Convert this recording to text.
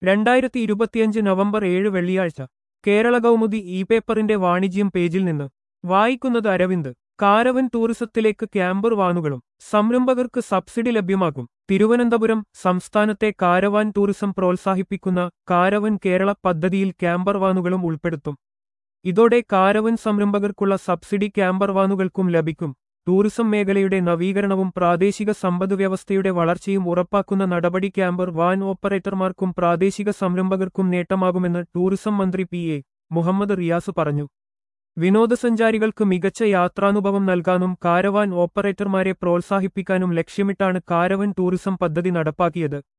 രണ്ടായിരത്തി ഇരുപത്തിയഞ്ച് നവംബർ ഏഴ് വെള്ളിയാഴ്ച കേരള കൗമുദി ഇ പേപ്പറിന്റെ വാണിജ്യം പേജിൽ നിന്ന് വായിക്കുന്നത് അരവിന്ദ് കാരവൻ ടൂറിസത്തിലേക്ക് ക്യാമ്പർ വാനുകളും സംരംഭകർക്ക് സബ്സിഡി ലഭ്യമാക്കും തിരുവനന്തപുരം സംസ്ഥാനത്തെ കാരവാൻ ടൂറിസം പ്രോത്സാഹിപ്പിക്കുന്ന കാരവൻ കേരള പദ്ധതിയിൽ ക്യാമ്പർ വാനുകളും ഉൾപ്പെടുത്തും ഇതോടെ കാരവൻ സംരംഭകർക്കുള്ള സബ്സിഡി ക്യാമ്പർ വാനുകൾക്കും ലഭിക്കും ടൂറിസം മേഖലയുടെ നവീകരണവും പ്രാദേശിക സമ്പദ് വ്യവസ്ഥയുടെ വളർച്ചയും ഉറപ്പാക്കുന്ന നടപടി ക്യാമ്പർ വാൻ ഓപ്പറേറ്റർമാർക്കും പ്രാദേശിക സംരംഭകർക്കും നേട്ടമാകുമെന്ന് ടൂറിസം മന്ത്രി പി എ മുഹമ്മദ് റിയാസ് പറഞ്ഞു വിനോദസഞ്ചാരികൾക്ക് മികച്ച യാത്രാനുഭവം നൽകാനും കാരവാൻ ഓപ്പറേറ്റർമാരെ പ്രോത്സാഹിപ്പിക്കാനും ലക്ഷ്യമിട്ടാണ് കാരവൻ ടൂറിസം പദ്ധതി നടപ്പാക്കിയത്